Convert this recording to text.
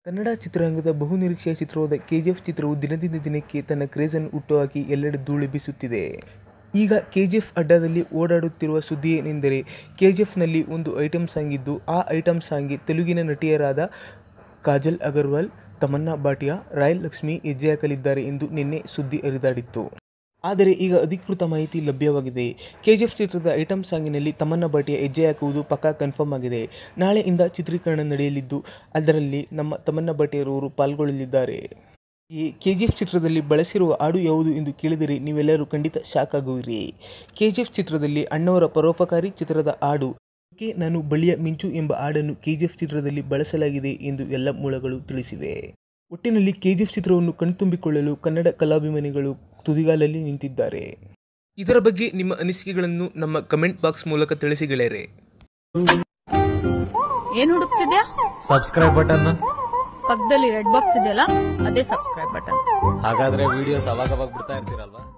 ಕನ್ನಡ ಚಿತ್ರರಂಗದ ಬಹುನಿರೀಕ್ಷೆಯ ಚಿತ್ರವಾದ ಕೆಜಿಎಫ್ ಚಿತ್ರವು ದಿನದಿಂದ ದಿನಕ್ಕೆ ತನ್ನ ಕ್ರೇಜನ್ನು ಹುಟ್ಟುಹಾಕಿ ಎಲ್ಲೆಡೆ ಧೂಳು ಬೀಸುತ್ತಿದೆ ಈಗ ಕೆಜಿಎಫ್ ಅಡ್ಡಾದಲ್ಲಿ ಓಡಾಡುತ್ತಿರುವ ಸುದ್ದಿ ಏನೆಂದರೆ ಕೆಜಿಎಫ್ನಲ್ಲಿ ಒಂದು ಐಟಮ್ ಸಾಂಗ್ ಇದ್ದು ಆ ಐಟಮ್ ಸಾಂಗ್ಗೆ ತೆಲುಗಿನ ನಟಿಯರಾದ ಕಾಜಲ್ ಅಗರ್ವಾಲ್ ತಮನ್ನಾ ಭಾಟಿಯಾ ರಾಯಲ್ ಲಕ್ಷ್ಮಿ ಹೆಜ್ಜೆ ಹಾಕಲಿದ್ದಾರೆ ಎಂದು ನಿನ್ನೆ ಸುದ್ದಿ ಹರಿದಾಡಿತ್ತು ಆದರೆ ಈಗ ಅಧಿಕೃತ ಮಾಹಿತಿ ಲಭ್ಯವಾಗಿದೆ ಕೆಜಿಎಫ್ ಚಿತ್ರದ ಐಟಮ್ ಸಾಂಗಿನಲ್ಲಿ ತಮನ್ನಾ ಭಾಟಿಯಾ ಹೆಜ್ಜೆ ಹಾಕುವುದು ಪಕ್ಕಾ ಕನ್ಫರ್ಮ್ ಆಗಿದೆ ನಾಳೆಯಿಂದ ಚಿತ್ರೀಕರಣ ನಡೆಯಲಿದ್ದು ಅದರಲ್ಲಿ ನಮ್ಮ ತಮನ್ನಾ ಭಾಟಿಯಾರವರು ಪಾಲ್ಗೊಳ್ಳಲಿದ್ದಾರೆ ಈ ಕೆಜಿಎಫ್ ಚಿತ್ರದಲ್ಲಿ ಬಳಸಿರುವ ಹಾಡು ಯಾವುದು ಎಂದು ಕೇಳಿದರೆ ನೀವೆಲ್ಲರೂ ಖಂಡಿತ ಶಾಕ್ ಆಗುವಿರಿ ಕೆಜಿಎಫ್ ಚಿತ್ರದಲ್ಲಿ ಅಣ್ಣವರ ಪರೋಪಕಾರಿ ಚಿತ್ರದ ಹಾಡು ಕೆ ನಾನು ಬಳಿಯ ಮಿಂಚು ಎಂಬ ಹಾಡನ್ನು ಕೆಜಿಎಫ್ ಚಿತ್ರದಲ್ಲಿ ಬಳಸಲಾಗಿದೆ ಎಂದು ಎಲ್ಲ ಮೂಲಗಳು ತಿಳಿಸಿವೆ ಒಟ್ಟಿನಲ್ಲಿ ಕೆಜಿಎಫ್ ಚಿತ್ರವನ್ನು ಕಣ್ತುಂಬಿಕೊಳ್ಳಲು ಕನ್ನಡ ಕಲಾಭಿಮಾನಿಗಳು ತುದಿಗಾಲಲ್ಲಿ ನಿಂತಿದ್ದಾರೆ ಇದರ ಬಗ್ಗೆ ನಿಮ್ಮ ಅನಿಸಿಕೆಗಳನ್ನು ನಮ್ಮ ಕಮೆಂಟ್ ಬಾಕ್ಸ್ ಮೂಲಕ ತಿಳಿಸಿ ಗೆಳೆಯರೆ ಏನ್ ಹುಡುಕ್ತಿದ್ಯಾ ಸಬ್ಸ್ಕ್ರೈಬ್ ಬಟನ್ ಪಕ್ಕದಲ್ಲಿ ರೆಡ್ ಬಾಕ್ಸ್ ಇದೆಯಲ್ಲ ಅದೇ ಸಬ್ಸ್ಕ್ರೈಬ್ ಬಟನ್ ಹಾಗಾದ್ರೆ ವಿಡಿಯೋಸ್ ಅವಾಗ ಅವಾಗ ಬಿಡ್ತಾ ಇರ್ತೀರಲ್ವಾ